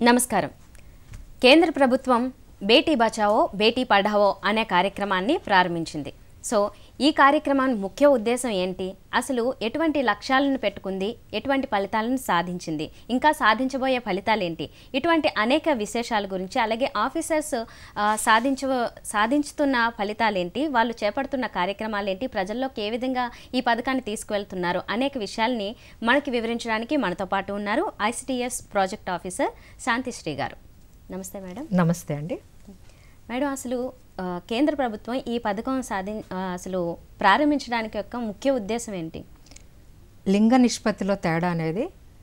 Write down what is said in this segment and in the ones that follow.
నమస్కారం కేంద్ర ప్రభుత్వం బేటీ బచావో బేటీ పఢావో అనే కార్యక్రమాన్ని ప్రారంభించింది సో ఈ కార్యక్రమం ముఖ్య ఉద్దేశం ఏంటి అసలు ఎటువంటి లక్ష్యాలను పెట్టుకుంది ఎటువంటి ఫలితాలను సాధించింది ఇంకా సాధించబోయే ఫలితాలు ఏంటి ఇటువంటి అనేక విశేషాల గురించి అలాగే ఆఫీసర్స్ ఆ, సాధించ సాధించుతున్న ఫలితాలు ఏంటి వాళ్ళు చేపడుతున్న కార్యక్రమాలు ఏంటి ప్రజల్లోకి ఏ విధంగా ఈ పథకాన్ని తీసుకువెళ్తున్నారు అనేక విషయాల్ని మనకి వివరించడానికి మనతో పాటు ఉన్నారు ఐసిటిఎస్ ప్రాజెక్ట్ ఆఫీసర్ శాంతిశ్రీ గారు నమస్తే మేడం నమస్తే అండి మేడం అసలు ఆ, కేంద్ర ప్రభుత్వం ఈ పథకం సాధి ఆ, అసలు ప్రారంభించడానికి యొక్క ముఖ్య ఉద్దేశం ఏంటి లింగ నిష్పత్తిలో తేడా అనేది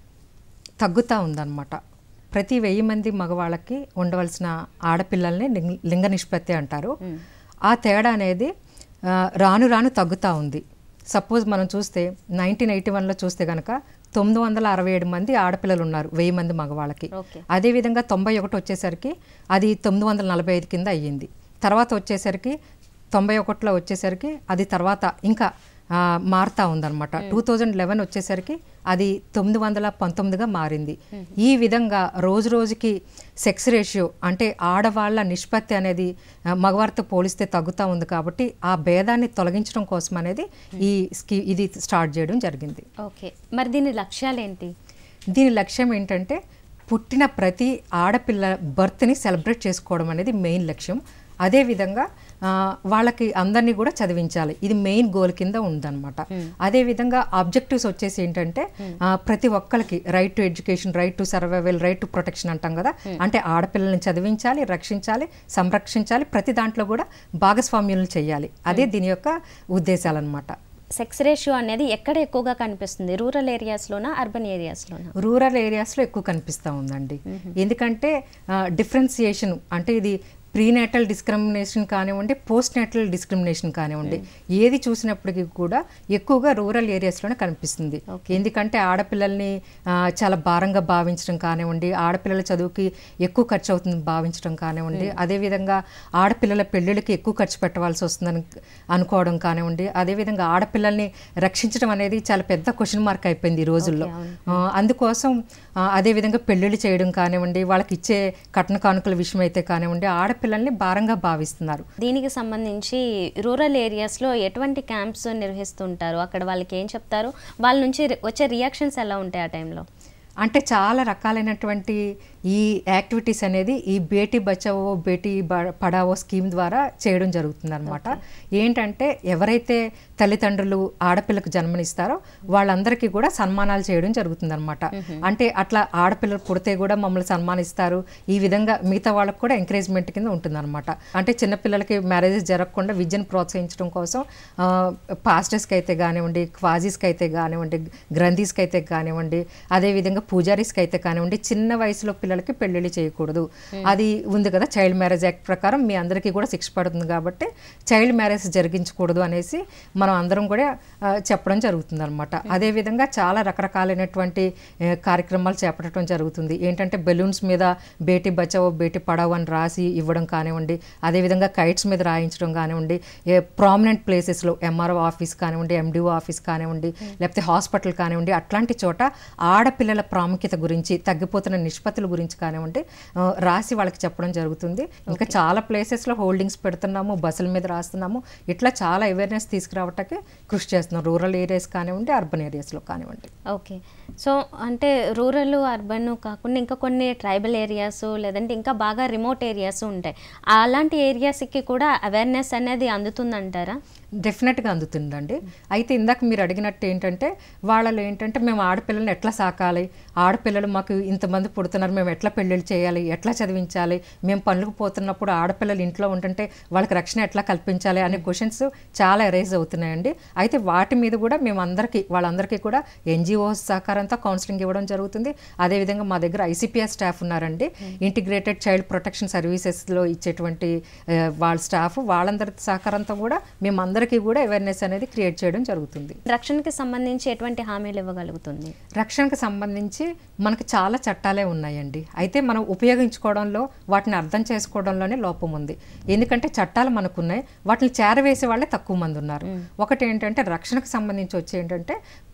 తగ్గుతూ ఉందన్నమాట ప్రతి వెయ్యి మంది మగవాళ్ళకి ఉండవలసిన ఆడపిల్లల్ని లింగ- లింగ నిష్పత్తి అంటారు ఆ తేడా అనేది ఆ, రాను రాను తగ్గుతూ ఉంది సపోజ్ మనం చూస్తే నైన్టీన్ ఎయిటీ వన్లో చూస్తే కనుక తొమ్మిది వందల అరవై ఏడు మంది ఆడపిల్లలు ఉన్నారు వెయ్యి మంది మగవాళ్ళకి ఓకే అదేవిధంగా తొంభై ఒకటి వచ్చేసరికి అది తొమ్మిది వందల నలభై ఐదు కింద అయ్యింది తర్వాత వచ్చేసరికి తొంభై ఒకటిలో వచ్చేసరికి అది తర్వాత ఇంకా ఆ, మారుతా ఉందన్నమాట టూ థౌజండ్ లెవెన్ వచ్చేసరికి అది తొమ్మిది వందల పంతొమ్మిదిగా మారింది ఈ విధంగా రోజు రోజుకి సెక్స్ రేషియో అంటే ఆడవాళ్ళ నిష్పత్తి అనేది ఆ, మగవారితో పోలిస్తే తగ్గుతూ ఉంది కాబట్టి ఆ భేదాన్ని తొలగించడం కోసం అనేది ఈ స్కీ ఇది స్టార్ట్ చేయడం జరిగింది ఓకే మరి దీని లక్ష్యాలు ఏంటి దీని లక్ష్యం ఏంటంటే పుట్టిన ప్రతి ఆడపిల్ల బర్త్ని సెలబ్రేట్ చేసుకోవడం అనేది మెయిన్ లక్ష్యం అదేవిధంగా ఆ, వాళ్ళకి అందరినీ కూడా చదివించాలి ఇది మెయిన్ గోల్ కింద ఉందన్నమాట అదేవిధంగా ఆబ్జెక్టివ్స్ వచ్చేసి ఏంటంటే ఆ, ప్రతి ఒక్కరికి right to education right to survival right to protection అంటాం కదా అంటే ఆడపిల్లల్ని చదివించాలి రక్షించాలి సంరక్షించాలి ప్రతి దాంట్లో కూడా భాగస్వామ్యులను చేయాలి అదే దీని యొక్క ఉద్దేశాలన్నమాట సెక్స్ రేషియో అనేది ఎక్కడ ఎక్కువగా కనిపిస్తుంది రూరల్ ఏరియాస్లోనా అర్బన్ ఏరియాస్లోనా రూరల్ ఏరియాస్లో ఎక్కువ కనిపిస్తూ ఉందండి ఎందుకంటే డిఫరెన్సియేషన్ అంటే ఇది ప్రీనేటల్ డిస్క్రిమినేషన్ కానివ్వండి పోస్ట్ నేటల్ డిస్క్రిమినేషన్ కానివ్వండి ఏది చూసినప్పటికీ కూడా ఎక్కువగా రూరల్ ఏరియాస్లోనే కనిపిస్తుంది ఎందుకంటే ఆడపిల్లల్ని ఆ, చాలా భారంగా భావించడం కానివ్వండి ఆడపిల్లల చదువుకి ఎక్కువ ఖర్చు అవుతుంది భావించడం కానివ్వండి అదేవిధంగా ఆడపిల్లల పెళ్ళిళ్ళకి ఎక్కువ ఖర్చు పెట్టవలసి వస్తుందని అనుకోవడం కానివ్వండి అదేవిధంగా ఆడపిల్లల్ని రక్షించడం అనేది చాలా పెద్ద క్వశ్చన్ మార్క్ అయిపోయింది ఈ రోజుల్లో ఆ, అందుకోసం ఆ, అదేవిధంగా పెళ్ళిళ్ళు చేయడం కానివ్వండి వాళ్ళకి ఇచ్చే కట్న కానుకల విషయం అయితే కానివ్వండి ఆడపిల్లల్ని భారంగా భావిస్తున్నారు దీనికి సంబంధించి రూరల్ ఏరియాస్లో ఎటువంటి క్యాంప్స్ నిర్వహిస్తుంటారు అక్కడ వాళ్ళకి ఏం చెప్తారు వాళ్ళ నుంచి రి- వచ్చే రియాక్షన్స్ ఎలా ఉంటాయి ఆ టైంలో అంటే చాలా రకాలైనటువంటి ఈ యాక్టివిటీస్ అనేది ఈ బేటీ బచావో బేటీ బ- పడావో స్కీమ్ ద్వారా చేయడం జరుగుతుంది అనమాట ఏంటంటే ఎవరైతే తల్లిదండ్రులు ఆడపిల్లకు జన్మనిస్తారో వాళ్ళందరికీ కూడా సన్మానాలు చేయడం జరుగుతుంది అనమాట అంటే అట్లా ఆడపిల్లలు పుడితే కూడా మమ్మల్ని సన్మానిస్తారు ఈ విధంగా మిగతా వాళ్ళకు కూడా ఎంకరేజ్మెంట్ కింద ఉంటుంది అనమాట అంటే చిన్నపిల్లలకి మ్యారేజెస్ జరగకుండా విద్యను ప్రోత్సహించడం కోసం పాస్టర్స్కి అయితే కానివ్వండి క్వాజీస్కి అయితే కానివ్వండి గ్రంథీస్కి అయితే కానివ్వండి అదేవిధంగా పూజారీస్కి అయితే కానివ్వండి చిన్న వయసులో పిల్లలకి పెళ్ళిళ్ళు చేయకూడదు అది ఉంది కదా చైల్డ్ మ్యారేజ్ యాక్ట్ ప్రకారం మీ అందరికీ కూడా శిక్ష పడుతుంది కాబట్టి చైల్డ్ మ్యారేజ్ జరిగించకూడదు అనేసి మనం అందరం కూడా ఆ, చెప్పడం జరుగుతుంది అనమాట అదేవిధంగా చాలా రకరకాలైనటువంటి ఆ, కార్యక్రమాలు చేపట్టడం జరుగుతుంది ఏంటంటే బెలూన్స్ మీద బేటీ బచావో బేటీ పడావో అని రాసి ఇవ్వడం కానివ్వండి అదేవిధంగా కైట్స్ మీద రాయించడం కానివ్వండి ప్రామినెంట్ ప్లేసెస్లో ఎంఆర్ఓ ఆఫీస్ కానివ్వండి ఎండిఓ ఆఫీస్ కానివ్వండి లేకపోతే హాస్పిటల్ కానివ్వండి అట్లాంటి చోట ఆడపిల్లల ప్రాముఖ్యత గురించి తగ్గిపోతున్న నిష్పత్తుల గురించి కానివ్వండి ఆ, రాసి వాళ్ళకి చెప్పడం జరుగుతుంది ఇంకా చాలా ప్లేసెస్లో హోల్డింగ్స్ పెడుతున్నాము బస్సుల మీద రాస్తున్నాము ఇట్లా చాలా అవేర్నెస్ తీసుకురావటానికి కృషి చేస్తున్నాం రూరల్ ఏరియాస్ కానివ్వండి అర్బన్ ఏరియాస్లో కానివ్వండి ఓకే సో అంటే రూరల్ అర్బన్ కాకుండా ఇంకా కొన్ని ట్రైబల్ ఏరియాస్ లేదంటే ఇంకా బాగా రిమోట్ ఏరియాస్ ఉంటాయి అలాంటి ఏరియాస్కి కూడా అవేర్నెస్ అనేది అందుతుందంటారా డెఫినెట్గా అందుతుందండి అయితే ఇందాక మీరు అడిగినట్టు ఏంటంటే వాళ్ళలో ఏంటంటే మేము ఆడపిల్లల్ని ఎట్లా సాకాలి ఆడపిల్లలు మాకు ఇంతమంది పుడుతున్నారు మేము ఎట్లా పెళ్ళిళ్ళు చేయాలి ఎట్లా చదివించాలి మేము పనులకు పోతున్నప్పుడు ఆడపిల్లలు ఇంట్లో ఉంటుంటే వాళ్ళకి రక్షణ ఎట్లా కల్పించాలి అనే క్వశ్చన్స్ చాలా ఎరైజ్ అవుతున్నాయండి అయితే వాటి మీద కూడా మేము అందరికీ వాళ్ళందరికీ కూడా ఎన్జిఓస్ సహకారంతో కౌన్సిలింగ్ ఇవ్వడం జరుగుతుంది అదేవిధంగా మా దగ్గర ఐసిపిఎస్ స్టాఫ్ ఉన్నారండి ఇంటిగ్రేటెడ్ చైల్డ్ ప్రొటెక్షన్ సర్వీసెస్లో ఇచ్చేటువంటి ఆ, వాళ్ళ స్టాఫ్ వాళ్ళందరి సహకారంతో కూడా మేము అందరికీ కూడా అవేర్నెస్ అనేది క్రియేట్ చేయడం జరుగుతుంది రక్షణకి సంబంధించి ఎటువంటి హామీలు ఇవ్వగలుగుతుంది రక్షణకు సంబంధించి మనకు చాలా చట్టాలే ఉన్నాయండి అయితే మనం ఉపయోగించుకోవడంలో వాటిని అర్థం చేసుకోవడంలోనే లోపం ఉంది ఎందుకంటే చట్టాలు మనకున్నాయి వాటిని చేరవేసే వాళ్ళే తక్కువ మంది ఉన్నారు ఒకటి ఏంటంటే రక్షణకు సంబంధించి వచ్చి ఏంటంటే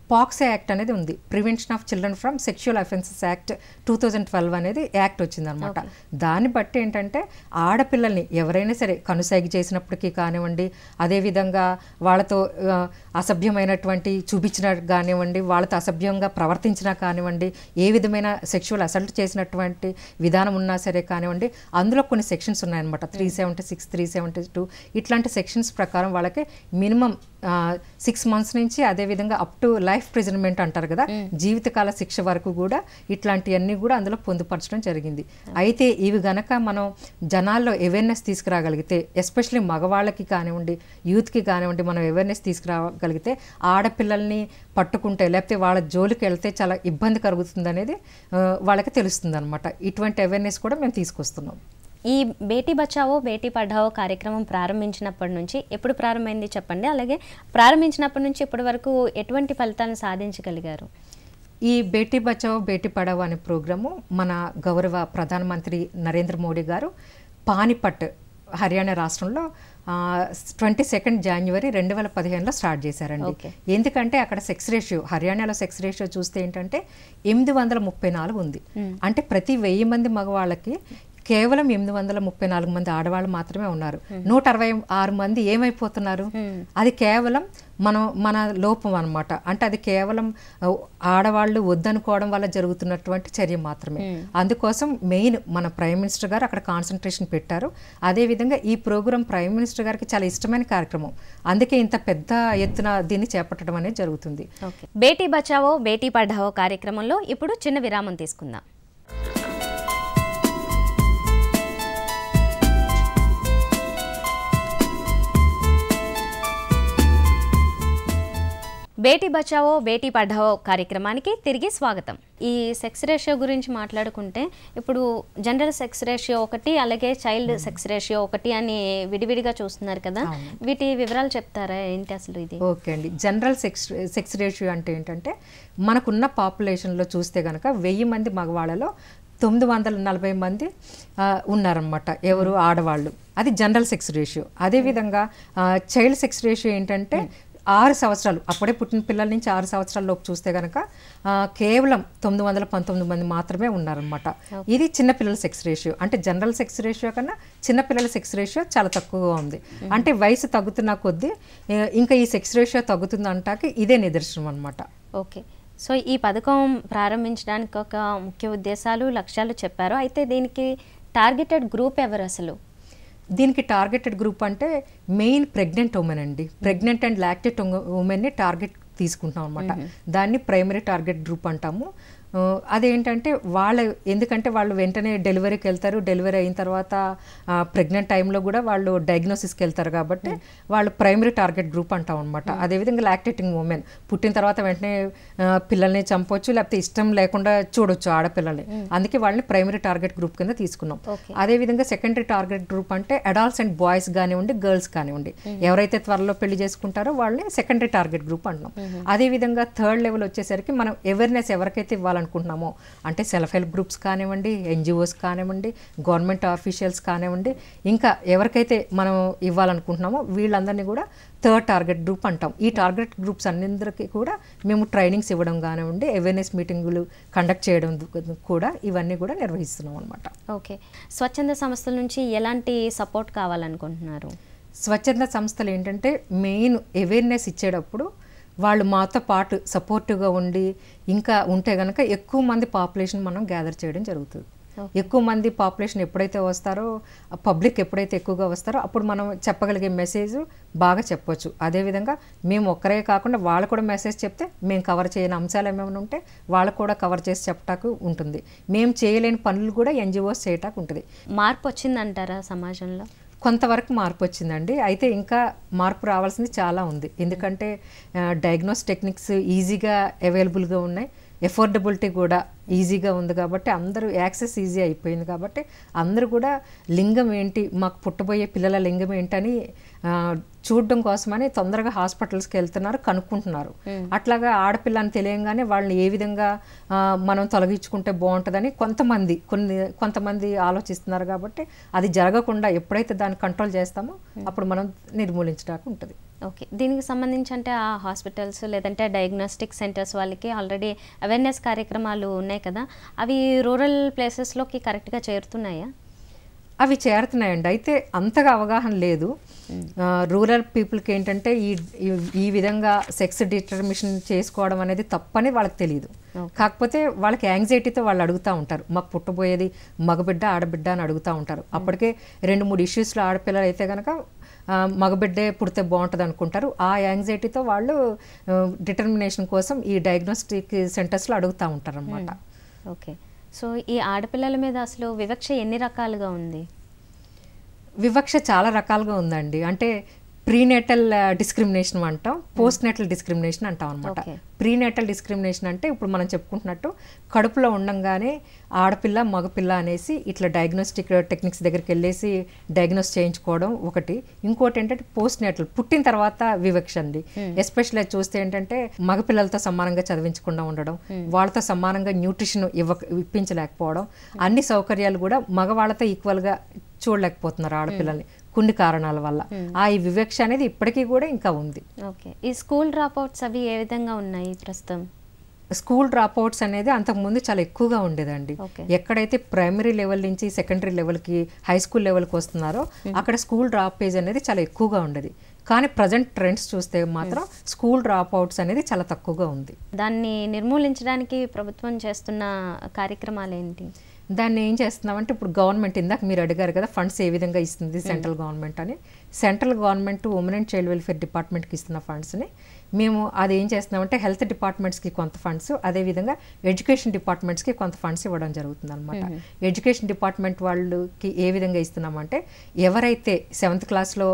పాక్సే యాక్ట్ అనేది ఉంది prevention of children from sexual offences act two thousand twelve అనేది యాక్ట్ వచ్చిందనమాట దాన్ని బట్టి ఏంటంటే ఆడపిల్లల్ని ఎవరైనా సరే కనుసైగి చేసినప్పటికీ కానివ్వండి అదేవిధంగా వాళ్ళతో ఆ, అసభ్యమైనటువంటి చూపించిన కానివ్వండి వాళ్ళతో అసభ్యంగా ప్రవర్తించినా కానివ్వండి ఏ విధమైన సెక్షువల్ అసల్ట్ చేసినటువంటి విధానం ఉన్నా సరే కానివ్వండి అందులో కొన్ని సెక్షన్స్ ఉన్నాయన్నమాట three seventy six three seventy two ఇట్లాంటి సెక్షన్స్ ప్రకారం వాళ్ళకి మినిమం సిక్స్ మంత్స్ నుంచి అదేవిధంగా అప్ టు లైఫ్ ప్రిజన్మెంట్ అంటారు కదా జీవితకాల శిక్ష వరకు కూడా ఇట్లాంటివన్నీ కూడా అందులో పొందుపరచడం జరిగింది అయితే ఇవి గనక మనం జనాల్లో అవేర్నెస్ తీసుకురాగలిగితే ఎస్పెషల్లీ మగవాళ్ళకి కానివ్వండి యూత్కి కానివ్వండి మనం అవేర్నెస్ తీసుకురాగలిగితే ఆడపిల్లల్ని పట్టుకుంటే లేకపోతే వాళ్ళ జోలికి వెళ్తే చాలా ఇబ్బంది కలుగుతుంది అనేది వాళ్ళకి తెలుస్తుంది అనమాట ఇటువంటి అవేర్నెస్ కూడా మేము తీసుకొస్తున్నాం ఈ బేటీ బచావో బేటీ పఢావో కార్యక్రమం ప్రారంభించినప్పటి నుంచి ఎప్పుడు ప్రారంభమైంది చెప్పండి అలాగే ప్రారంభించినప్పటి నుంచి ఇప్పటి వరకు ఎటువంటి ఫలితాలను సాధించగలిగారు ఈ బేటీ బచావో బేటీ పడావో అనే ప్రోగ్రాము మన గౌరవ ప్రధానమంత్రి నరేంద్ర మోడీ గారు పానిపట్ హర్యానా రాష్ట్రంలో ట్వంటీ సెకండ్ జనవరి రెండు వేల పదిహేనులో స్టార్ట్ చేశారండి Okay. ఎందుకంటే అక్కడ సెక్స్ రేషియో హర్యానాలో సెక్స్ రేషియో చూస్తే ఏంటంటే ఎనిమిది వందల ముప్పై నాలుగు ఉంది అంటే ప్రతి వెయ్యి మంది మగవాళ్ళకి కేవలం ఎనిమిది వందల ముప్పై నాలుగు మంది ఆడవాళ్ళు మాత్రమే ఉన్నారు నూట అరవై ఆరు మంది ఏమైపోతున్నారు అది కేవలం మనం మన లోపం అన్నమాట అంటే అది కేవలం ఆ, ఆడవాళ్ళు వద్దనుకోవడం వల్ల జరుగుతున్నటువంటి చర్య మాత్రమే అందుకోసం మెయిన్ మన ప్రైమ్ మినిస్టర్ గారు అక్కడ కాన్సన్ట్రేషన్ పెట్టారు అదేవిధంగా ఈ ప్రోగ్రాం ప్రైమ్ మినిస్టర్ గారికి చాలా ఇష్టమైన కార్యక్రమం అందుకే ఇంత పెద్ద ఎత్తున దీన్ని చేపట్టడం అనేది జరుగుతుంది ఓకే బేటీ బచావో బేటీ పఢావో కార్యక్రమంలో ఇప్పుడు చిన్న విరామం తీసుకుందాం బేటీ బచావో బేటీ పఢావో కార్యక్రమానికి తిరిగి స్వాగతం ఈ సెక్స్ రేషియో గురించి మాట్లాడుకుంటే ఇప్పుడు జనరల్ సెక్స్ రేషియో ఒకటి అలాగే చైల్డ్ సెక్స్ రేషియో ఒకటి అని విడివిడిగా చూస్తున్నారు కదా వీటి వివరాలు చెప్తారా ఏంటి అసలు ఇది ఓకే అండి జనరల్ సెక్స్ సెక్స్ రేషియో అంటే ఏంటంటే మనకున్న పాపులేషన్లో చూస్తే కనుక వెయ్యి మంది మగవాళ్ళలో తొమ్మిది వందల నలభై మంది ఆ, ఉన్నారన్నమాట ఎవరు ఆడవాళ్ళు అది జనరల్ సెక్స్ రేషియో అదేవిధంగా చైల్డ్ సెక్స్ రేషియో ఏంటంటే ఆరు సంవత్సరాలు అప్పుడే పుట్టిన పిల్లల నుంచి ఆరు సంవత్సరాల లోపు చూస్తే కనుక కేవలం తొమ్మిది వందల పంతొమ్మిది మంది మాత్రమే ఉన్నారనమాట ఇది చిన్నపిల్లల సెక్స్ రేషియో అంటే జనరల్ సెక్స్ రేషియో కన్నా చిన్నపిల్లల సెక్స్ రేషియో చాలా తక్కువగా ఉంది అంటే వయసు తగ్గుతున్న కొద్దీ ఏ, ఇంకా ఈ సెక్స్ రేషియో తగ్గుతుంది అంటాకి ఇదే నిదర్శనం అనమాట ఓకే సో ఈ పథకం ప్రారంభించడానికి ఒక ముఖ్య ఉద్దేశాలు లక్ష్యాలు చెప్పారు అయితే దీనికి టార్గెటెడ్ గ్రూప్ ఎవరు అసలు దీనికి టార్గెటెడ్ గ్రూప్ అంటే మెయిన్ ప్రెగ్నెంట్ ఉమెన్ అండి ప్రెగ్నెంట్ అండ్ లాక్టెడ్ ఉమెన్ని టార్గెట్ తీసుకుంటాం అనమాట దాన్ని ప్రైమరీ టార్గెట్ గ్రూప్ అంటాము ఆ, అదేంటంటే వాళ్ళ ఎందుకంటే వాళ్ళు వెంటనే డెలివరీకి వెళ్తారు డెలివరీ అయిన తర్వాత ప్రెగ్నెంట్ టైంలో కూడా వాళ్ళు డయాగ్నోసిస్కి వెళ్తారు కాబట్టి వాళ్ళు ప్రైమరీ టార్గెట్ గ్రూప్ అంటాం అనమాట అదేవిధంగా లాక్టేటింగ్ ఉమెన్ పుట్టిన తర్వాత వెంటనే ఆ, పిల్లల్ని చంపొచ్చు లేకపోతే ఇష్టం లేకుండా చూడొచ్చు ఆడపిల్లల్ని అందుకే వాళ్ళని ప్రైమరీ టార్గెట్ గ్రూప్ కింద తీసుకున్నాం Okay. అదేవిధంగా సెకండరీ టార్గెట్ గ్రూప్ అంటే అడాల్ట్స్ అండ్ బాయ్స్ కానివ్వండి గర్ల్స్ కానివ్వండి ఎవరైతే త్వరలో పెళ్లి చేసుకుంటారో వాళ్ళని సెకండరీ టార్గెట్ గ్రూప్ అంటున్నాం అదేవిధంగా థర్డ్ లెవెల్ వచ్చేసరికి మనం అవేర్నెస్ ఎవరికైతే ఇవ్వాలనుకుంటున్నామో అంటే సెల్ఫ్ హెల్ప్ గ్రూప్స్ కానివ్వండి ఎన్జిఓస్ కానివ్వండి గవర్నమెంట్ ఆఫీషియల్స్ కానివ్వండి ఇంకా ఎవరికైతే మనం ఇవ్వాలనుకుంటున్నామో వీళ్ళందరినీ కూడా థర్డ్ టార్గెట్ గ్రూప్ అంటాం ఈ టార్గెట్ గ్రూప్స్ అన్నిందరికీ కూడా మేము ట్రైనింగ్స్ ఇవ్వడం కానివ్వండి అవేర్నెస్ మీటింగులు కండక్ట్ చేయడం కూడా ఇవన్నీ కూడా నిర్వహిస్తున్నాం అనమాట ఓకే స్వచ్ఛంద సంస్థల నుంచి ఎలాంటి సపోర్ట్ కావాలనుకుంటున్నారు స్వచ్ఛంద సంస్థలు ఏంటంటే మెయిన్ అవేర్నెస్ ఇచ్చేటప్పుడు వాళ్ళు మాతో పాటు సపోర్టివ్గా ఉండి ఇంకా ఉంటే కనుక ఎక్కువ మంది పాపులేషన్ మనం గ్యాదర్ చేయడం జరుగుతుంది ఎక్కువ మంది పాపులేషన్ ఎప్పుడైతే వస్తారో పబ్లిక్ ఎప్పుడైతే ఎక్కువగా వస్తారో అప్పుడు మనం చెప్పగలిగే మెసేజ్ బాగా చెప్పొచ్చు అదేవిధంగా మేము ఒక్కరే కాకుండా వాళ్ళు కూడా మెసేజ్ చెప్తే మేము కవర్ చేయని అంశాలు ఏమైనా ఉంటే వాళ్ళు కూడా కవర్ చేసి చెప్పటానికి ఉంటుంది మేము చేయలేని పనులు కూడా ఎన్జిఓస్ చేయటానికి ఉంటుంది మార్పు వచ్చిందంటారా సమాజంలో కొంతవరకు మార్పు వచ్చిందండి అయితే ఇంకా మార్పు రావాల్సింది చాలా ఉంది ఎందుకంటే డయాగ్నోస్ టెక్నిక్స్ ఈజీగా అవైలబుల్గా ఉన్నాయి ఎఫోర్డబిలిటీ కూడా ఈజీగా ఉంది కాబట్టి అందరూ యాక్సెస్ ఈజీ అయిపోయింది కాబట్టి అందరూ కూడా లింగం ఏంటి మాకు పుట్టబోయే పిల్లల లింగం ఏంటని ఆ, చూడడం కోసమని తొందరగా హాస్పిటల్స్కి వెళ్తున్నారు కనుక్కుంటున్నారు అట్లాగా ఆడపిల్ల అని తెలియంగానే వాళ్ళని ఏ విధంగా ఆ, మనం తొలగించుకుంటే బాగుంటుందని కొంతమంది కొన్ని కొంతమంది ఆలోచిస్తున్నారు కాబట్టి అది జరగకుండా ఎప్పుడైతే దాన్ని కంట్రోల్ చేస్తామో అప్పుడు మనం నిర్మూలించడానికి ఉంటుంది ఓకే దీనికి సంబంధించి అంటే ఆ హాస్పిటల్స్ లేదంటే డయాగ్నోస్టిక్ సెంటర్స్ వాళ్ళకి ఆల్రెడీ అవేర్నెస్ కార్యక్రమాలు ఉన్నాయి కదా అవి రూరల్ ప్లేసెస్లోకి కరెక్ట్గా చేరుతున్నాయా అవి చేరుతున్నాయండి అయితే అంతగా అవగాహన లేదు ఆ, రూరల్ పీపుల్కి ఏంటంటే ఈ ఈ- ఈ విధంగా సెక్స్ డిటర్మిషన్ చేసుకోవడం అనేది తప్పని వాళ్ళకి తెలియదు కాకపోతే వాళ్ళకి యాంగ్జైటీతో వాళ్ళు అడుగుతూ ఉంటారు మాకు పుట్టబోయేది మగబిడ్డ ఆడబిడ్డ అని అడుగుతూ ఉంటారు అప్పటికే రెండు మూడు ఇష్యూస్లో ఆడపిల్లలు అయితే కనుక ఆ, మగబిడ్డే పుడితే బాగుంటుంది అనుకుంటారు ఆ యాంగ్జైటీతో వాళ్ళు డిటర్మినేషన్ కోసం ఈ డయాగ్నోస్టిక్ సెంటర్స్లో అడుగుతూ ఉంటారు అనమాట ఓకే సో ఈ ఆడపిల్లల మీద అసలు వివక్ష ఎన్ని రకాలుగా ఉంది వివక్ష చాలా రకాలుగా ఉందండి అంటే ప్రీనేటల్ డిస్క్రిమినేషన్ అంటాం పోస్ట్ నేటల్ డిస్క్రిమినేషన్ అంటాం అనమాట Okay. ప్రీనేటల్ డిస్క్రిమినేషన్ అంటే ఇప్పుడు మనం చెప్పుకుంటున్నట్టు కడుపులో ఉండంగానే ఆడపిల్ల మగపిల్ల అనేసి ఇట్లా డయాగ్నోస్టిక్ టెక్నిక్స్ దగ్గరికి వెళ్ళేసి డయాగ్నోస్ చేయించుకోవడం ఒకటి ఇంకోటి ఏంటంటే పోస్ట్ నేటల్ పుట్టిన తర్వాత వివక్ష అండి ఎస్పెషల్లీ చూస్తే ఏంటంటే మగపిల్లలతో సమానంగా చదివించకుండా ఉండడం వాళ్ళతో సమానంగా న్యూట్రిషన్ ఇవ్వ ఇప్పించలేకపోవడం అన్ని సౌకర్యాలు కూడా మగవాళ్ళతో ఈక్వల్గా చూడలేకపోతున్నారు ఆడపిల్లల్ని కొన్ని కారణాల వల్ల ఆ ఈ వివక్ష అనేది ఇప్పటికీ కూడా ఇంకా ఉంది ఓకే ఈ స్కూల్ డ్రాప్ అవుట్స్ అవి ఏ విధంగా ఉన్నాయి ప్రస్తుతం స్కూల్ డ్రాప్ అవుట్స్ అనేది అంతకుముందు చాలా ఎక్కువగా ఉండేదండి Okay. ఎక్కడైతే ప్రైమరీ లెవెల్ నుంచి సెకండరీ లెవెల్కి హై స్కూల్ లెవెల్కి వస్తున్నారో అక్కడ స్కూల్ డ్రాప్ ఏజ్ అనేది చాలా ఎక్కువగా ఉండేది కానీ ప్రజెంట్ ట్రెండ్స్ చూస్తే మాత్రం స్కూల్ డ్రాప్ అవుట్స్ అనేది చాలా తక్కువగా ఉంది దాన్ని నిర్మూలించడానికి ప్రభుత్వం చేస్తున్న కార్యక్రమాలు ఏంటి దాన్ని ఏం చేస్తున్నామంటే ఇప్పుడు గవర్నమెంట్ ఇందాక మీరు అడిగారు కదా ఫండ్స్ ఏ విధంగా ఇస్తుంది సెంట్రల్ గవర్నమెంట్ అని central government women and child welfare డిపార్ట్మెంట్కి ఇస్తున్న ఫండ్స్ని మేము అది ఏం చేస్తున్నామంటే హెల్త్ డిపార్ట్మెంట్స్కి కొంత ఫండ్స్ అదేవిధంగా ఎడ్యుకేషన్ డిపార్ట్మెంట్స్కి కొంత ఫండ్స్ ఇవ్వడం జరుగుతుంది అనమాట ఎడ్యుకేషన్ డిపార్ట్మెంట్ వాళ్ళకి ఏ విధంగా ఇస్తున్నామంటే ఎవరైతే సెవెంత్ క్లాస్లో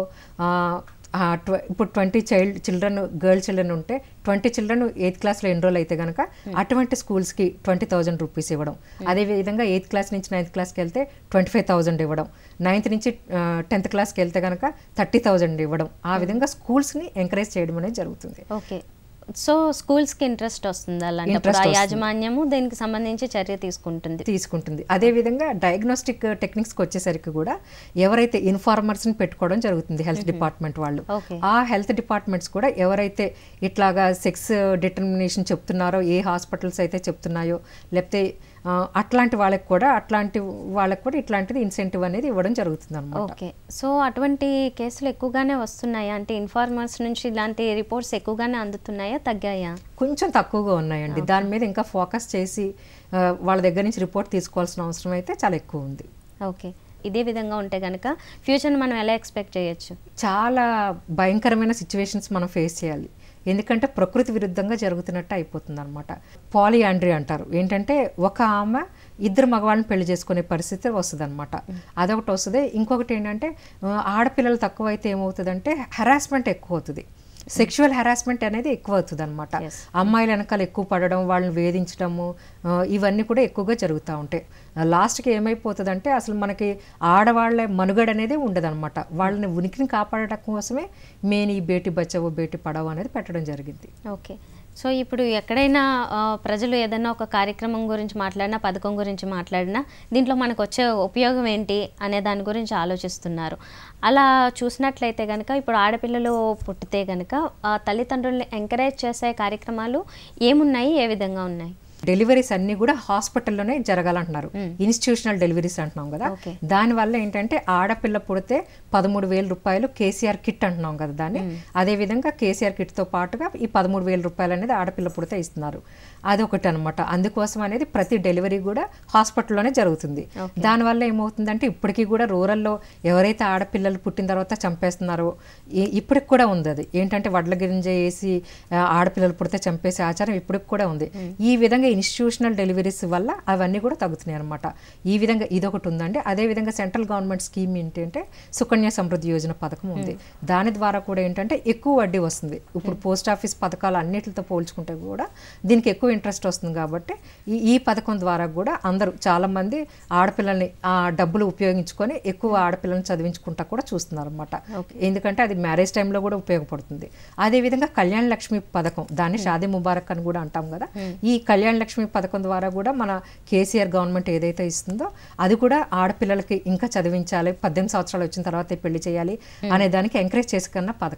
ఆ, ట్వ- ఇప్పుడు twenty child children girl children ఉంటే ట్వంటీ చిల్డ్రన్ ఎయిత్ క్లాస్లో ఎన్రోల్ అయితే కనుక అటువంటి స్కూల్స్కి ట్వంటీ థౌజండ్ రూపీస్ ఇవ్వడం అదేవిధంగా ఎయిత్ క్లాస్ నుంచి నైన్త్ క్లాస్కి వెళ్తే ట్వంటీ ఫైవ్ థౌజండ్ ఇవ్వడం నైన్త్ నుంచి టెన్త్ క్లాస్కి వెళ్తే కనుక థర్టీ థౌజండ్ ఇవ్వడం ఆ విధంగా స్కూల్స్ని ఎంకరేజ్ చేయడం అనేది జరుగుతుంది ఓకే సో స్కూల్స్కి ఇంట్రెస్ట్ వస్తుంది అలాంటప్పుడు Interest ఆ వస్తుంది. యాజమాన్యము దీనికి సంబంధించి చర్య తీసుకుంటుంది తీసుకుంటుంది అదేవిధంగా డయాగ్నోస్టిక్ టెక్నిక్స్కి వచ్చేసరికి కూడా ఎవరైతే ఇన్ఫార్మర్స్ని పెట్టుకోవడం జరుగుతుంది హెల్త్ డిపార్ట్మెంట్ వాళ్ళు ఓకే ఆ హెల్త్ డిపార్ట్మెంట్స్ కూడా ఎవరైతే ఇట్లాగా సెక్స్ డిటర్మినేషన్ చెప్తున్నారో ఏ హాస్పిటల్స్ అయితే చెప్తున్నాయో లేకపోతే ఆ, అట్లాంటి వాళ్ళకి కూడా అట్లాంటి వాళ్ళకి కూడా ఇట్లాంటిది ఇన్సెంటివ్ అనేది ఇవ్వడం జరుగుతుంది అనమాట ఓకే సో అటువంటి కేసులు ఎక్కువగానే వస్తున్నాయా అంటే ఇన్ఫార్మర్స్ నుంచి ఇలాంటి రిపోర్ట్స్ ఎక్కువగానే అందుతున్నాయా తగ్గాయా కొంచెం తక్కువగా ఉన్నాయండి దాని మీద ఇంకా ఫోకస్ చేసి ఆ, వాళ్ళ దగ్గర నుంచి రిపోర్ట్ తీసుకోవాల్సిన అవసరం అయితే చాలా ఎక్కువ ఉంది ఓకే ఇదే విధంగా ఉంటే కనుక ఫ్యూచర్ మనం ఎలా ఎక్స్పెక్ట్ చేయొచ్చు చాలా భయంకరమైన సిచ్యువేషన్స్ మనం ఫేస్ చేయాలి ఎందుకంటే ప్రకృతి విరుద్ధంగా జరుగుతున్నట్టు అయిపోతుంది అనమాట పాలియాండ్రీ అంటారు ఏంటంటే ఒక ఆమె ఇద్దరు మగవాళ్ళని పెళ్లి చేసుకునే పరిస్థితి వస్తుంది అనమాట అదొకటి వస్తుంది ఇంకొకటి ఏంటంటే ఆ, ఆడపిల్లలు తక్కువ అయితే ఏమవుతుందంటే హెరాస్మెంట్ ఎక్కువ అవుతుంది సెక్షువల్ హెరాస్మెంట్ అనేది ఎక్కువ అవుతుంది అనమాట Yes. అమ్మాయిల వెనకాల ఎక్కువ పడడం వాళ్ళని వేధించడము ఆ, ఇవన్నీ కూడా ఎక్కువగా జరుగుతూ ఉంటాయి లాస్ట్కి ఏమైపోతుందంటే అసలు మనకి ఆడవాళ్ళ మనుగడ అనేది ఉండదన్నమాట వాళ్ళని ఉనికిని కాపాడటం కోసమే మెయిన్ ఈ బేటీ బచావో బేటీ పడావో అనేది పెట్టడం జరిగింది ఓకే సో ఇప్పుడు ఎక్కడైనా ఆ, ప్రజలు ఏదైనా ఒక కార్యక్రమం గురించి మాట్లాడినా పథకం గురించి మాట్లాడినా దీంట్లో మనకు వచ్చే ఉపయోగం ఏంటి అనే దాని గురించి ఆలోచిస్తున్నారు అలా చూసినట్లయితే కనుక ఇప్పుడు ఆడపిల్లలు పుట్టితే కనుక ఆ, తల్లిదండ్రుల్ని ఎంకరేజ్ చేసే కార్యక్రమాలు ఏమున్నాయి ఏ విధంగా ఉన్నాయి డెలివరీస్ అన్ని కూడా హాస్పిటల్లోనే జరగాలంటున్నారు ఇన్స్టిట్యూషనల్ డెలివరీస్ అంటున్నాం కదా Okay. దానివల్ల ఏంటంటే ఆడపిల్ల పుడితే పదమూడు వేల రూపాయలు కేసీఆర్ కిట్ అంటున్నాం కదా దాన్ని అదే విధంగా కేసీఆర్ కిట్తో పాటుగా ఈ పదమూడు వేల రూపాయలు అనేది ఆడపిల్ల పుడితే ఇస్తున్నారు అదొకటి అనమాట అందుకోసం అనేది ప్రతి డెలివరీ కూడా హాస్పిటల్లోనే జరుగుతుంది దానివల్ల ఏమవుతుందంటే ఇప్పటికీ కూడా రూరల్లో ఎవరైతే ఆడపిల్లలు పుట్టిన తర్వాత చంపేస్తున్నారో ఈ- ఇప్పటికి కూడా ఉంది అది ఏంటంటే వడ్ల గింజ వేసి ఆ, ఆడపిల్లలు పుడితే చంపేసే ఆచారం ఇప్పటికి కూడా ఉంది ఈ విధంగా ఇన్స్టిట్యూషనల్ డెలివరీస్ వల్ల అవన్నీ కూడా తగ్గుతున్నాయి అనమాట ఈ విధంగా ఇదొకటి ఉందండి అదే విధంగా సెంట్రల్ గవర్నమెంట్ స్కీమ్ ఏంటంటే సుకన్య సమృద్ధి యోజన పథకం ఉంది దాని ద్వారా కూడా ఏంటంటే ఎక్కువ వడ్డీ వస్తుంది ఇప్పుడు పోస్ట్ ఆఫీస్ పథకాలు అన్నిటితో పోల్చుకుంటే కూడా దీనికి ఎక్కువ ఇంట్రెస్ట్ వస్తుంది కాబట్టి ఈ ఈ పథకం ద్వారా కూడా అందరూ చాలా మంది ఆడపిల్లల్ని ఆ డబ్బులు ఉపయోగించుకొని ఎక్కువ ఆడపిల్లల్ని చదివించుకుంటా కూడా చూస్తున్నారు అనమాట ఎందుకంటే అది మ్యారేజ్ టైంలో కూడా ఉపయోగపడుతుంది అదే విధంగా కళ్యాణ లక్ష్మి పథకం దాన్ని షాదీ ముబారక్ అని కూడా అంటాం కదా ఈ కళ్యాణ లక్ష్మి పథకం ద్వారా కూడా మన కేసీఆర్ గవర్నమెంట్ ఏదైతే ఇస్తుందో అది కూడా ఆడపిల్లలకి ఇంకా చదివించాలి పద్దెనిమిది సంవత్సరాలు వచ్చిన తర్వాత పెళ్లి చేయాలి అనే దానికి ఎంకరేజ్ చేసుకున్న పథకాలు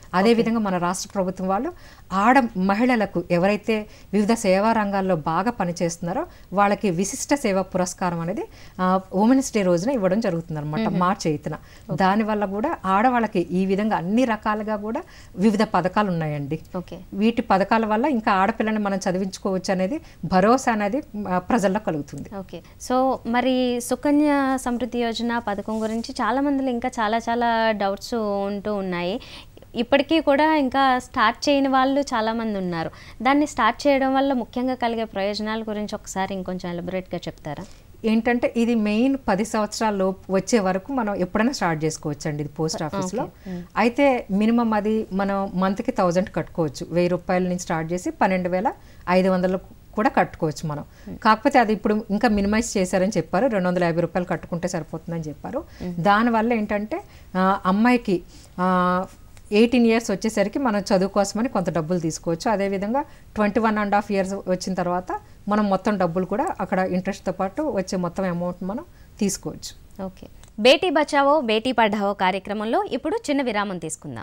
అదేవిధంగా మన రాష్ట్ర ప్రభుత్వం వాళ్ళు ఆడ మహిళలకు ఎవరైతే వివిధ సేవా రంగాల్లో బాగా పనిచేస్తున్నారో వాళ్ళకి విశిష్ట సేవా పురస్కారం అనేది ఉమెన్స్ డే రోజున ఇవ్వడం జరుగుతుంది అనమాట మార్చి ఎయిత్న దానివల్ల కూడా ఆడవాళ్ళకి ఈ విధంగా అన్ని రకాలుగా కూడా వివిధ పథకాలు ఉన్నాయండి ఓకే వీటి పథకాల వల్ల ఇంకా ఆడపిల్లని మనం చదివించుకోవచ్చు అనేది భరోసా అనేది ఆ, ప్రజల్లో కలుగుతుంది ఓకే సో మరి సుకన్య సమృద్ధి యోజన పథకం గురించి చాలా మందిలో ఇంకా చాలా చాలా డౌట్స్ ఉంటూ ఉన్నాయి ఇప్పటికీ కూడా ఇంకా స్టార్ట్ చేయని వాళ్ళు చాలామంది ఉన్నారు దాన్ని స్టార్ట్ చేయడం వల్ల ముఖ్యంగా కలిగే ప్రయోజనాల గురించి ఒకసారి ఇంకొంచెం ఎలబొరేట్గా చెప్తారా ఏంటంటే ఇది మెయిన్ పది సంవత్సరాల లోపు వచ్చే వరకు మనం ఎప్పుడైనా స్టార్ట్ చేసుకోవచ్చు అండి ఇది పోస్ట్ ఆఫీస్లో అయితే మినిమం అది మనం మంత్కి థౌజండ్ కట్టుకోవచ్చు వెయ్యి రూపాయల నుంచి స్టార్ట్ చేసి పన్నెండు వేల ఐదు వందలు కూడా కట్టుకోవచ్చు మనం కాకపోతే అది ఇప్పుడు ఇంకా మినిమైజ్ చేశారని చెప్పారు రెండు వందల యాభై రూపాయలు కట్టుకుంటే సరిపోతుందని చెప్పారు దానివల్ల ఏంటంటే ఆ, అమ్మాయికి ఎయిటీన్ ఇయర్స్ వచ్చేసరికి మనం చదువు కోసమని కొంత డబ్బులు తీసుకోవచ్చు అదేవిధంగా twenty one and half years వచ్చిన తర్వాత మనం మొత్తం డబ్బులు కూడా అక్కడ ఇంట్రెస్ట్తో పాటు వచ్చే మొత్తం అమౌంట్ మనం తీసుకోవచ్చు ఓకే బేటీ బచావో బేటీ పఢావో కార్యక్రమంలో ఇప్పుడు చిన్న విరామం తీసుకుందాం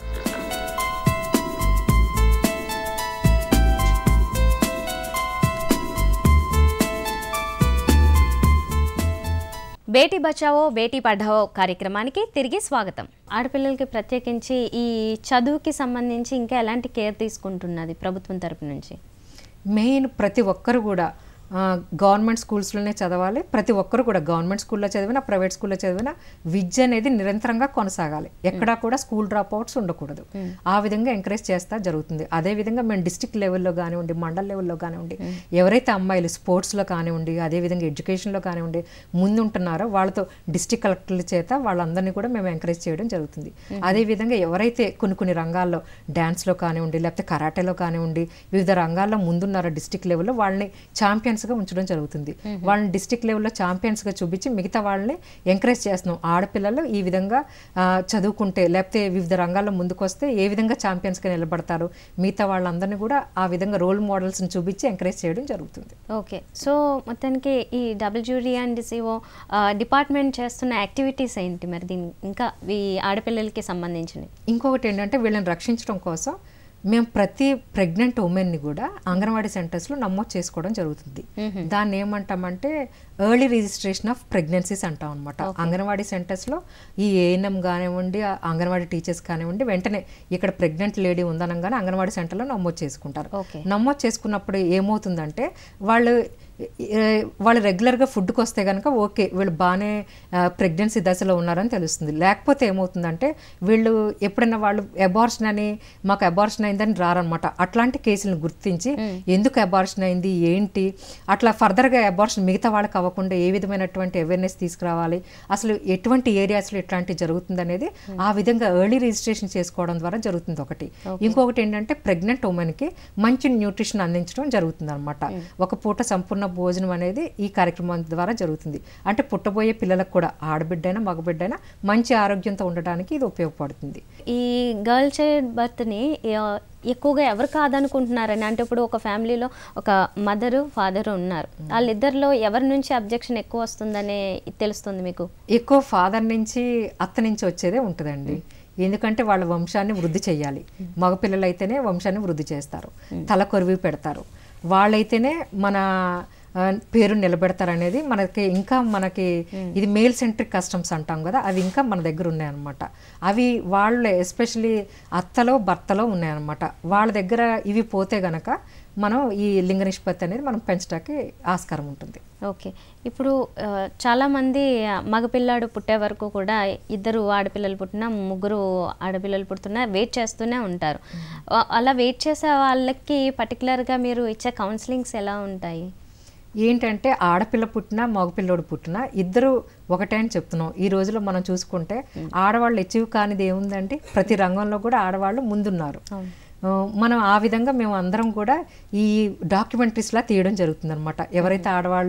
బేటీ బచావో బేటీ పఢావో కార్యక్రమానికి తిరిగి స్వాగతం ఆడపిల్లలకి ప్రత్యేకించి ఈ చదువుకి సంబంధించి ఇంకా ఎలాంటి కేర్ తీసుకుంటున్నది ప్రభుత్వం తరపు నుంచి మెయిన్ ప్రతి ఒక్కరు కూడా ఆ, గవర్నమెంట్ స్కూల్స్లోనే చదవాలి ప్రతి ఒక్కరు కూడా గవర్నమెంట్ స్కూల్లో చదివినా ప్రైవేట్ స్కూల్లో చదివినా విద్య అనేది నిరంతరంగా కొనసాగాలి ఎక్కడా కూడా స్కూల్ డ్రాప్ అవుట్స్ ఉండకూడదు ఆ విధంగా ఎంకరేజ్ చేస్తా జరుగుతుంది అదే విధంగా మేము డిస్టిక్ లెవెల్లో కానివ్వండి మండల్ లెవెల్లో కానివ్వండి ఎవరైతే అమ్మాయిలు స్పోర్ట్స్లో కానివ్వండి అదేవిధంగా ఎడ్యుకేషన్లో కానివ్వండి ముందుంటున్నారో వాళ్ళతో డిస్టిక్ కలెక్టర్ల చేత వాళ్ళందరినీ కూడా మేము ఎంకరేజ్ చేయడం జరుగుతుంది అదేవిధంగా ఎవరైతే కొన్ని కొన్ని రంగాల్లో డ్యాన్స్లో కానివ్వండి లేకపోతే కరాటేలో కానివ్వండి వివిధ రంగాల్లో ముందున్నారో డిస్టిక్ లెవెల్లో వాళ్ళని ఛాంపియన్స్గా ఉంచడం జరుగుతుంది వాళ్ళని డిస్టిక్ లెవెల్లో ఛాంపియన్స్గా చూపించి మిగతా వాళ్ళని ఎంకరేజ్ చేస్తున్నాం ఆడపిల్లలు ఈ విధంగా ఆ, చదువుకుంటే లేకపోతే వివిధ రంగాల్లో ముందుకు వస్తే ఏ విధంగా ఛాంపియన్స్గా నిలబడతారు మిగతా వాళ్ళందరినీ కూడా ఆ విధంగా రోల్ మోడల్స్ని చూపించి ఎంకరేజ్ చేయడం జరుగుతుంది ఓకే సో మొత్తానికి ఈ డబ్ల్యూజీ అండ్ సిఓ డిపార్ట్మెంట్ చేస్తున్న యాక్టివిటీస్ ఏంటి మరి దీని ఇంకా ఈ ఆడపిల్లలకి సంబంధించినవి ఇంకొకటి ఏంటంటే వీళ్ళని రక్షించడం కోసం మేము ప్రతి ప్రెగ్నెంట్ ఉమెన్ని కూడా అంగన్వాడీ సెంటర్స్లో నమోదు చేసుకోవడం జరుగుతుంది దాన్ని ఏమంటామంటే ఎర్లీ రిజిస్ట్రేషన్ ఆఫ్ ప్రెగ్నెన్సీస్ అంటాం అనమాట అంగన్వాడీ సెంటర్స్లో ఈ ఏఎన్ఎం కానివ్వండి ఆ అంగన్వాడీ టీచర్స్ కానివ్వండి వెంటనే ఇక్కడ ప్రెగ్నెంట్ లేడీ ఉందనగానే అంగన్వాడీ సెంటర్లో నమోదు చేసుకుంటారు ఓకే నమోదు చేసుకున్నప్పుడు ఏమవుతుందంటే వాళ్ళు ఏ, వాళ్ళు రెగ్యులర్గా ఫుడ్కి వస్తే కనుక ఓకే వీళ్ళు బాగానే ప్రెగ్నెన్సీ దశలో ఉన్నారని తెలుస్తుంది లేకపోతే ఏమవుతుందంటే వీళ్ళు ఎప్పుడైనా వాళ్ళు అబార్షన్ అని మాకు అబార్షన్ అయిందని రారనమాట అట్లాంటి కేసులను గుర్తించి ఎందుకు అబార్షన్ అయింది ఏంటి అట్లా ఫర్దర్గా అబార్షన్ మిగతా వాళ్ళకి అవ్వకుండా ఏ విధమైనటువంటి అవేర్నెస్ తీసుకురావాలి అసలు ఎటువంటి ఏరియాస్లో ఇట్లాంటివి జరుగుతుంది అనేది ఆ విధంగా ఎర్లీ రిజిస్ట్రేషన్ చేసుకోవడం ద్వారా జరుగుతుంది ఒకటి ఇంకొకటి ఏంటంటే ప్రెగ్నెంట్ ఉమెన్కి మంచి న్యూట్రిషన్ అందించడం జరుగుతుంది అనమాట ఒక పూట సంపూర్ణ భోజనం అనేది ఈ కార్యక్రమం ద్వారా జరుగుతుంది అంటే పుట్టబోయే పిల్లలకు కూడా ఆడబిడ్డైనా మగబిడ్డైనా మంచి ఆరోగ్యంతో ఉండడానికి ఇది ఉపయోగపడుతుంది ఈ గర్ల్ చైల్డ్ బర్త్ని ఎక్కువగా ఎవరు కాదనుకుంటున్నారని అంటే ఇప్పుడు ఒక ఫ్యామిలీలో ఒక మదరు ఫాదరు ఉన్నారు వాళ్ళిద్దరిలో ఎవరి నుంచి అబ్జెక్షన్ ఎక్కువ వస్తుందనే తెలుస్తుంది మీకు ఎక్కువ ఫాదర్ నుంచి అత్త నుంచి వచ్చేదే ఉంటుందండి ఎందుకంటే వాళ్ళ వంశాన్ని వృద్ధి చేయాలి మగపిల్లలు అయితేనే వంశాన్ని వృద్ధి చేస్తారు తల కొరివి పెడతారు వాళ్ళైతేనే మన ఆ, పేరు నిలబెడతారనేది మనకి ఇంకా మనకి ఇది మేల్ సెంట్రిక్ కస్టమ్స్ అంటాం కదా అవి ఇంకా మన దగ్గర ఉన్నాయన్నమాట అవి వాళ్ళు ఎస్పెషలీ అత్తలో భర్తలో ఉన్నాయన్నమాట వాళ్ళ దగ్గర ఇవి పోతే గనక మనం ఈ లింగ నిష్పత్తి అనేది మనం పెంచడానికి ఆస్కారం ఉంటుంది ఓకే ఇప్పుడు ఆ, చాలామంది మగపిల్లాడు పుట్టే వరకు కూడా ఇద్దరు ఆడపిల్లలు పుట్టినా ముగ్గురు ఆడపిల్లలు పుడుతున్నా వెయిట్ చేస్తూనే ఉంటారు ఆ- అలా వెయిట్ చేసే వాళ్ళకి పర్టికులర్గా మీరు ఇచ్చే కౌన్సిలింగ్స్ ఎలా ఉంటాయి ఏంటంటే ఆడపిల్ల పుట్టినా మగపిల్లోడు పుట్టినా ఇద్దరు ఒకటే అని చెప్తున్నాం ఈ రోజులో మనం చూసుకుంటే ఆడవాళ్ళు అచీవ్ కానిది ఏముందంటే ప్రతి రంగంలో కూడా ఆడవాళ్ళు ముందున్నారు ఆ, మనం ఆ విధంగా మేము అందరం కూడా ఈ డాక్యుమెంటరీస్లా తీయడం జరుగుతుంది అనమాట ఎవరైతే ఆడవాళ్ళు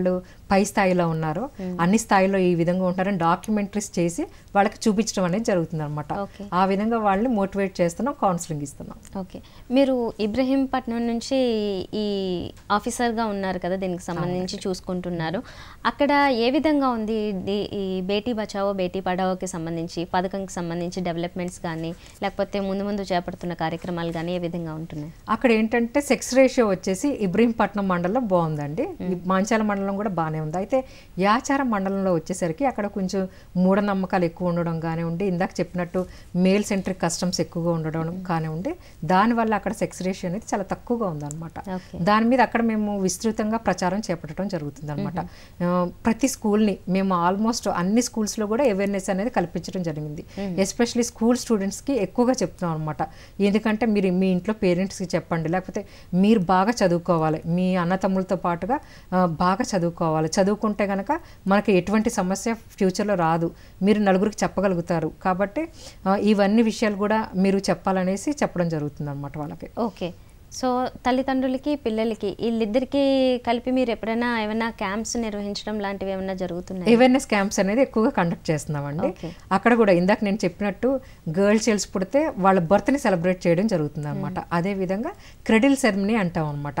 పై స్థాయిలో ఉన్నారో అన్ని స్థాయిలో ఈ విధంగా ఉంటారని డాక్యుమెంటరీస్ చేసి వాళ్ళకి చూపించడం అనేది జరుగుతుంది అనమాట Okay. ఆ విధంగా వాళ్ళని మోటివేట్ చేస్తున్నాం కౌన్సిలింగ్ ఇస్తున్నాం ఓకే మీరు ఇబ్రహీంపట్నం నుంచి ఈ ఆఫీసర్గా ఉన్నారు కదా దీనికి సంబంధించి చూసుకుంటున్నారు అక్కడ ఏ విధంగా ఉంది ది- ఈ బేటీ బచావో బేటీ పడావోకి సంబంధించి పథకంకి సంబంధించి డెవలప్మెంట్స్ కానీ లేకపోతే ముందు ముందు చేపడుతున్న కార్యక్రమాలు కానీ ఏ విధంగా ఉంటున్నాయి అక్కడ ఏంటంటే సెక్స్ రేషియో వచ్చేసి ఇబ్రహీంపట్నం మండలం బాగుందండి ఈ మాంచాల మండలం కూడా బాగానే ఉంది అయితే యాచార మండలంలో వచ్చేసరికి అక్కడ కొంచెం మూఢనమ్మకాలు ఎక్కువ ఉండడం కానివ్వండి ఇందాక చెప్పినట్టు మేల్ సెంట్రిక్ కస్టమ్స్ ఎక్కువగా ఉండడం కానివ్వండి దానివల్ల అక్కడ సెక్స్ రేషియో అనేది చాలా తక్కువగా ఉందన్నమాట ఓకే దాని మీద అక్కడ మేము విస్తృతంగా ప్రచారం చేపట్టడం జరుగుతుంది అనమాట ప్రతి స్కూల్ని మేము ఆల్మోస్ట్ అన్ని స్కూల్స్లో కూడా అవేర్నెస్ అనేది కల్పించడం జరిగింది ఎస్పెషలీ స్కూల్ స్టూడెంట్స్కి ఎక్కువగా చెప్తున్నాం అనమాట ఎందుకంటే మీరు మీ ఇంట్లో పేరెంట్స్కి చెప్పండి లేకపోతే మీరు బాగా చదువుకోవాలి మీ అన్నతమ్ములతో పాటుగా ఆ, బాగా చదువుకోవాలి చదువుకుంటే కనుక మనకి ఎటువంటి సమస్య ఫ్యూచర్లో రాదు మీరు నలుగురికి చెప్పగలుగుతారు కాబట్టి ఆ, ఇవన్నీ విషయాలు కూడా మీరు చెప్పాలనేసి చెప్పడం జరుగుతుంది అనమాట వాళ్ళకి ఓకే సో తల్లిదండ్రులకి పిల్లలకి వీళ్ళిద్దరికీ కలిపి మీరు ఎప్పుడైనా ఏమైనా క్యాంప్స్ నిర్వహించడం లాంటివి ఏమైనా జరుగుతున్నాయి అవేర్నెస్ క్యాంప్స్ అనేది ఎక్కువగా కండక్ట్ చేస్తున్నామండి Okay. అక్కడ కూడా ఇందాక నేను చెప్పినట్టు గర్ల్ చైల్డ్స్ పుడితే వాళ్ళ బర్త్ని సెలబ్రేట్ చేయడం జరుగుతుంది అనమాట అదే విధంగా క్రెడిల్ సెరమనీ అంటాం అనమాట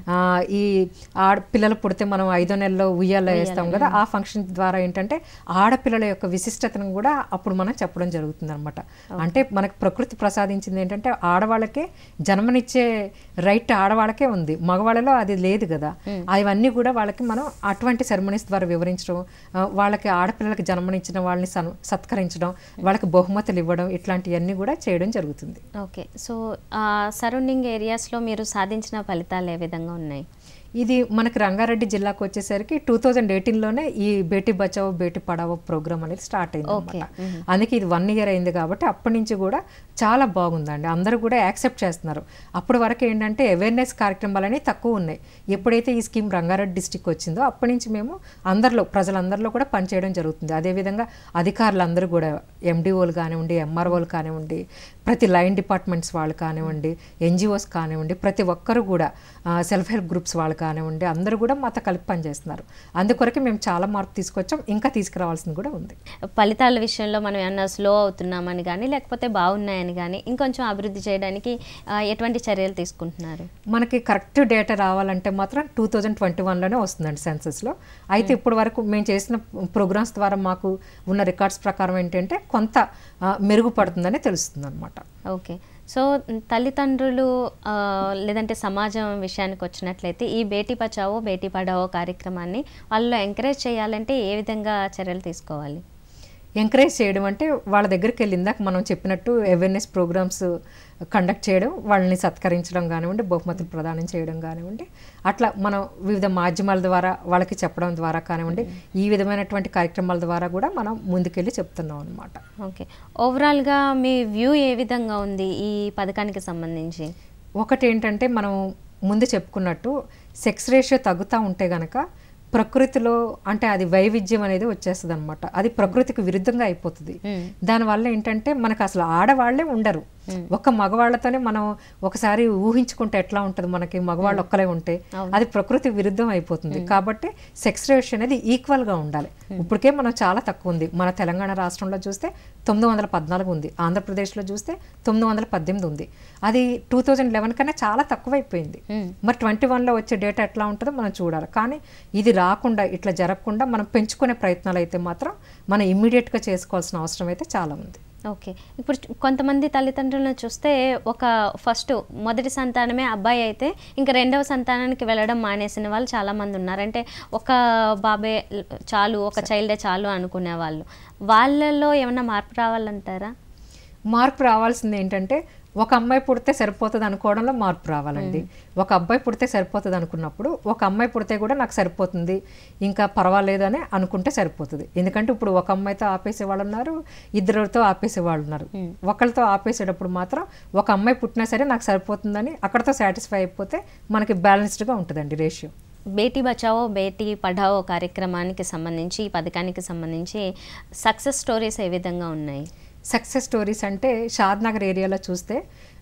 ఈ ఆడ పిల్లలు పుడితే మనం ఐదో నెలలో ఉయ్యాల వేస్తాం కదా ఆ ఫంక్షన్ ద్వారా ఏంటంటే ఆడపిల్లల యొక్క విశిష్టతను కూడా అప్పుడు మనం చెప్పడం జరుగుతుంది అనమాట అంటే మనకు ప్రకృతి ప్రసాదించింది ఏంటంటే ఆడవాళ్ళకే జన్మనిచ్చే రైట్ ఆడవాళ్ళకే ఉంది మగవాళ్ళలో అది లేదు కదా అవన్నీ కూడా వాళ్ళకి మనం అటువంటి సెరమనీస్ ద్వారా వివరించడం ఆ, వాళ్ళకి ఆడపిల్లలకి జన్మనిచ్చిన వాళ్ళని సన్ సత్కరించడం వాళ్ళకి బహుమతులు ఇవ్వడం ఇట్లాంటివన్నీ కూడా చేయడం జరుగుతుంది ఓకే సో సరౌండింగ్ ఏరియాస్లో మీరు సాధించిన ఫలితాలు ఏ విధంగా ఉన్నాయి ఇది మనకి రంగారెడ్డి జిల్లాకు వచ్చేసరికి టూ థౌజండ్ ఎయిటీన్లోనే ఈ బేటీ బచావో బేటీ పడావో ప్రోగ్రామ్ అనేది స్టార్ట్ అయింది Okay. అనమాట అందుకే ఇది వన్ ఇయర్ అయింది కాబట్టి అప్పటి నుంచి కూడా చాలా బాగుందండి అందరూ కూడా యాక్సెప్ట్ చేస్తున్నారు అప్పటి వరకు ఏంటంటే అవేర్నెస్ కార్యక్రమాలు అనేవి తక్కువ ఉన్నాయి ఎప్పుడైతే ఈ స్కీమ్ రంగారెడ్డి డిస్టిక్ వచ్చిందో అప్పటి నుంచి మేము అందరిలో ప్రజలందరిలో కూడా పనిచేయడం జరుగుతుంది అదేవిధంగా అధికారులందరూ కూడా ఎండిఓలు కానివ్వండి ఎంఆర్ఓలు కానివ్వండి ప్రతి లైన్ డిపార్ట్మెంట్స్ వాళ్ళు కానివ్వండి ఎన్జిఓస్ కానివ్వండి ప్రతి ఒక్కరు కూడా సెల్ఫ్ హెల్ప్ గ్రూప్స్ వాళ్ళు కానివ్వండి అందరూ కూడా మాతో కలిపి పనిచేస్తున్నారు అందుకొరకు మేము చాలా మార్పు తీసుకొచ్చాం ఇంకా తీసుకురావాల్సింది కూడా ఉంది ఫలితాల విషయంలో మనం ఏమన్నా స్లో అవుతున్నామని కానీ లేకపోతే బాగున్నాయని కానీ ఇంకొంచెం అభివృద్ధి చేయడానికి ఆ, ఎటువంటి చర్యలు తీసుకుంటున్నారు మనకి కరెక్ట్ డేటా రావాలంటే మాత్రం టూ థౌజండ్ ట్వంటీ వన్లోనే వస్తుందండి సెన్సస్లో అయితే ఇప్పటి వరకు మేము చేసిన ప్రోగ్రామ్స్ ద్వారా మాకు ఉన్న రికార్డ్స్ ప్రకారం ఏంటంటే కొంత ఆ, మెరుగుపడుతుందని తెలుస్తుంది అనమాట ఓకే సో తల్లిదండ్రులు ఆ, లేదంటే సమాజం విషయానికి వచ్చినట్లయితే ఈ బేటీ బచావో బేటీ పడావో కార్యక్రమాన్ని వాళ్ళు ఎంకరేజ్ చేయాలంటే ఏ విధంగా చర్యలు తీసుకోవాలి ఎంకరేజ్ చేయడం అంటే వాళ్ళ దగ్గరికి వెళ్ళి ఇందాక మనం చెప్పినట్టు అవేర్నెస్ ప్రోగ్రామ్స్ కండక్ట్ చేయడం వాళ్ళని సత్కరించడం కానివ్వండి బహుమతులు ప్రదానం చేయడం కానివ్వండి అట్లా మనం వివిధ మాధ్యమాల ద్వారా వాళ్ళకి చెప్పడం ద్వారా కానివ్వండి ఈ విధమైనటువంటి కార్యక్రమాల ద్వారా కూడా మనం ముందుకెళ్ళి చెప్తున్నాం అనమాట ఓకే ఓవరాల్గా మీ వ్యూ ఏ విధంగా ఉంది ఈ పథకానికి సంబంధించి ఒకటి ఏంటంటే మనం ముందు చెప్పుకున్నట్టు సెక్స్ రేషియో తగ్గుతూ ఉంటే గనక ప్రకృతిలో అంటే అది వైవిధ్యం అనేది వచ్చేస్తుంది అనమాట అది ప్రకృతికి విరుద్ధంగా అయిపోతుంది దానివల్ల ఏంటంటే మనకు అసలు ఆడవాళ్లే ఉండరు ఒక్క మగవాళ్లతోనే మనం ఒకసారి ఊహించుకుంటే ఎట్లా ఉంటుంది మనకి మగవాళ్ళు ఒక్కలే ఉంటే అది ప్రకృతి విరుద్ధం అయిపోతుంది కాబట్టి సెక్స్ రేషియో అనేది ఈక్వల్ గా ఉండాలి ఇప్పటికే మనం చాలా తక్కువ ఉంది మన తెలంగాణ రాష్ట్రంలో చూస్తే తొమ్మిది వందల పద్నాలుగు ఉంది ఆంధ్రప్రదేశ్లో చూస్తే తొమ్మిది వందల పద్దెనిమిది ఉంది అది టూ థౌజండ్ లెవెన్ కన్నా చాలా తక్కువైపోయింది మరి ట్వంటీ వన్లో వచ్చే డేటా ఎట్లా ఉంటుందో మనం చూడాలి కానీ ఇది రాకుండా ఇట్లా జరగకుండా మనం పెంచుకునే ప్రయత్నాలు అయితే మాత్రం మనం ఇమ్మీడియట్గా చేసుకోవాల్సిన అవసరం అయితే చాలా ఉంది ఓకే ఇప్పుడు చు- కొంతమంది తల్లిదండ్రులను చూస్తే ఒక ఫస్ట్ మొదటి సంతానమే అబ్బాయి అయితే ఇంకా రెండవ సంతానానికి వెళ్ళడం మానేసిన వాళ్ళు చాలామంది ఉన్నారు అంటే ఒక బాబే ల్- చాలు ఒక చైల్డే చాలు అనుకునే వాళ్ళు వాళ్ళలో ఏమైనా మార్పు రావాలంటారా మార్పు రావాల్సింది ఏంటంటే ఒక అమ్మాయి పుడితే సరిపోతుంది అనుకోవడంలో మార్పు రావాలండి ఒక అబ్బాయి పుడితే సరిపోతుంది అనుకున్నప్పుడు ఒక అమ్మాయి పుడితే కూడా నాకు సరిపోతుంది ఇంకా పర్వాలేదు అని అనుకుంటే సరిపోతుంది ఎందుకంటే ఇప్పుడు ఒక అమ్మాయితో ఆపేసే వాళ్ళు ఉన్నారు ఇద్దరితో ఆపేసే వాళ్ళు ఉన్నారు ఒకరితో ఆపేసేటప్పుడు మాత్రం ఒక అమ్మాయి పుట్టినా సరే నాకు సరిపోతుందని అక్కడతో సాటిస్ఫై అయిపోతే మనకి బ్యాలెన్స్డ్గా ఉంటుందండి రేషియో బేటీ బచావో బేటీ పఢావో కార్యక్రమానికి సంబంధించి ఈ పథకానికి సంబంధించి సక్సెస్ స్టోరీస్ ఏ విధంగా ఉన్నాయి సక్సెస్ స్టోరీస్ అంటే షాద్ నగర్ ఏరియాలో చూస్తే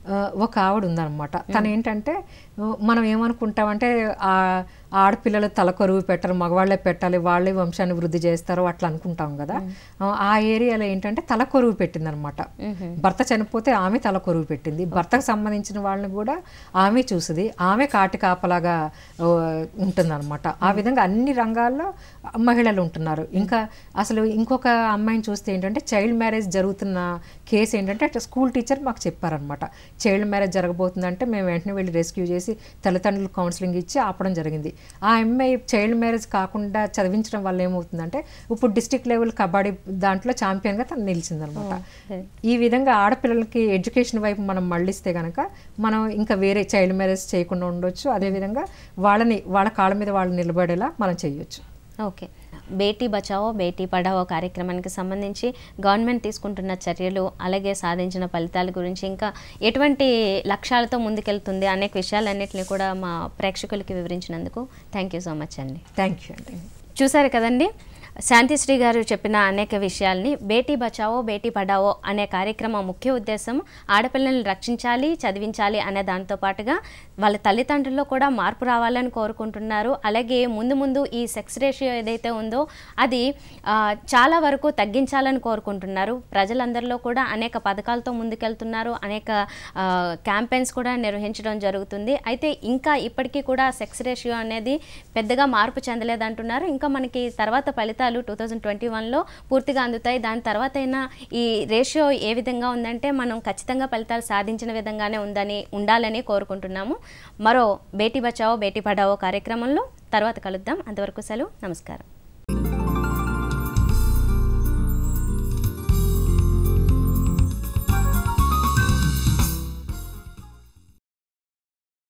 ఆ, ఒక ఆవిడ ఉందన్నమాట తను ఏంటంటే ఆ, మనం ఏమనుకుంటామంటే ఆ ఆడపిల్లలు తలకొరువు పెట్టరు మగవాళ్ళే పెట్టాలి వాళ్ళే వంశాన్ని వృద్ధి చేస్తారు అట్లా అనుకుంటాం కదా ఆ, ఆ ఏరియాలో ఏంటంటే తలకొరువు పెట్టిందనమాట భర్త చనిపోతే ఆమె తలకొరువు పెట్టింది భర్తకు సంబంధించిన వాళ్ళని కూడా ఆమె చూసింది ఆమె కాటి కాపలాగా ఆ, ఉంటుందన్నమాట ఆ విధంగా అన్ని రంగాల్లో మహిళలు ఉంటున్నారు ఇంకా అసలు ఇంకొక అమ్మాయిని చూస్తే ఏంటంటే చైల్డ్ మ్యారేజ్ జరుగుతున్న కేసు ఏంటంటే అట్లా స్కూల్ టీచర్ మాకు చెప్పారనమాట చైల్డ్ మ్యారేజ్ జరగబోతుందంటే మేము వెంటనే వెళ్ళి రెస్క్యూ చేసి తల్లిదండ్రులు కౌన్సిలింగ్ ఇచ్చి ఆపడం జరిగింది ఆ అమ్మాయి చైల్డ్ మ్యారేజ్ కాకుండా చదివించడం వల్ల ఏమవుతుందంటే ఇప్పుడు డిస్టిక్ లెవెల్ కబడ్డీ దాంట్లో ఛాంపియన్గా తను నిలిచిందనమాట ఈ విధంగా ఆడపిల్లలకి ఎడ్యుకేషన్ వైపు మనం మళ్ళిస్తే కనుక మనం ఇంకా వేరే చైల్డ్ మ్యారేజ్ చేయకుండా ఉండొచ్చు అదేవిధంగా వాళ్ళని వాళ్ళ కాళ్ళ మీద వాళ్ళు నిలబడేలా మనం చేయొచ్చు ఓకే బేటీ బచావో బేటీ పడావో కార్యక్రమానికి సంబంధించి గవర్నమెంట్ తీసుకుంటున్న చర్యలు అలాగే సాధించిన ఫలితాల గురించి ఇంకా ఎటువంటి లక్ష్యాలతో ముందుకెళ్తుంది అనేక విషయాలన్నింటినీ కూడా మా ప్రేక్షకులకి వివరించినందుకు థ్యాంక్ యూ సో మచ్ అండి థ్యాంక్ యూ అండి చూశారు కదండి శాంతిశ్రీ గారు చెప్పిన అనేక విషయాల్ని బేటీ బచావో బేటీ పడావో అనే కార్యక్రమం ముఖ్య ఉద్దేశం ఆడపిల్లల్ని రక్షించాలి చదివించాలి అనే దాంతో పాటుగా వాళ్ళ తల్లిదండ్రుల్లో కూడా మార్పు రావాలని కోరుకుంటున్నారు అలాగే ముందు ముందు ఈ సెక్స్ రేషియో ఏదైతే ఉందో అది ఆ, చాలా వరకు తగ్గించాలని కోరుకుంటున్నారు ప్రజలందరిలో కూడా అనేక పథకాలతో ముందుకెళ్తున్నారు అనేక క్యాంపెయిన్స్ కూడా నిర్వహించడం జరుగుతుంది అయితే ఇంకా ఇప్పటికీ కూడా సెక్స్ రేషియో అనేది పెద్దగా మార్పు చెందలేదంటున్నారు ఇంకా మనకి తర్వాత ఫలితాలు టూ థౌజండ్ ట్వంటీ వన్లో పూర్తిగా అందుతాయి దాని తర్వాత అయినా ఈ రేషియో ఏ విధంగా ఉందంటే మనం ఖచ్చితంగా ఫలితాలు సాధించిన విధంగానే ఉందని ఉండాలని కోరుకుంటున్నాము మరో బేటీ బచావో బేటీ పడావో కార్యక్రమంలో తర్వాత కలుద్దాం అంతవరకు సెలవు నమస్కారం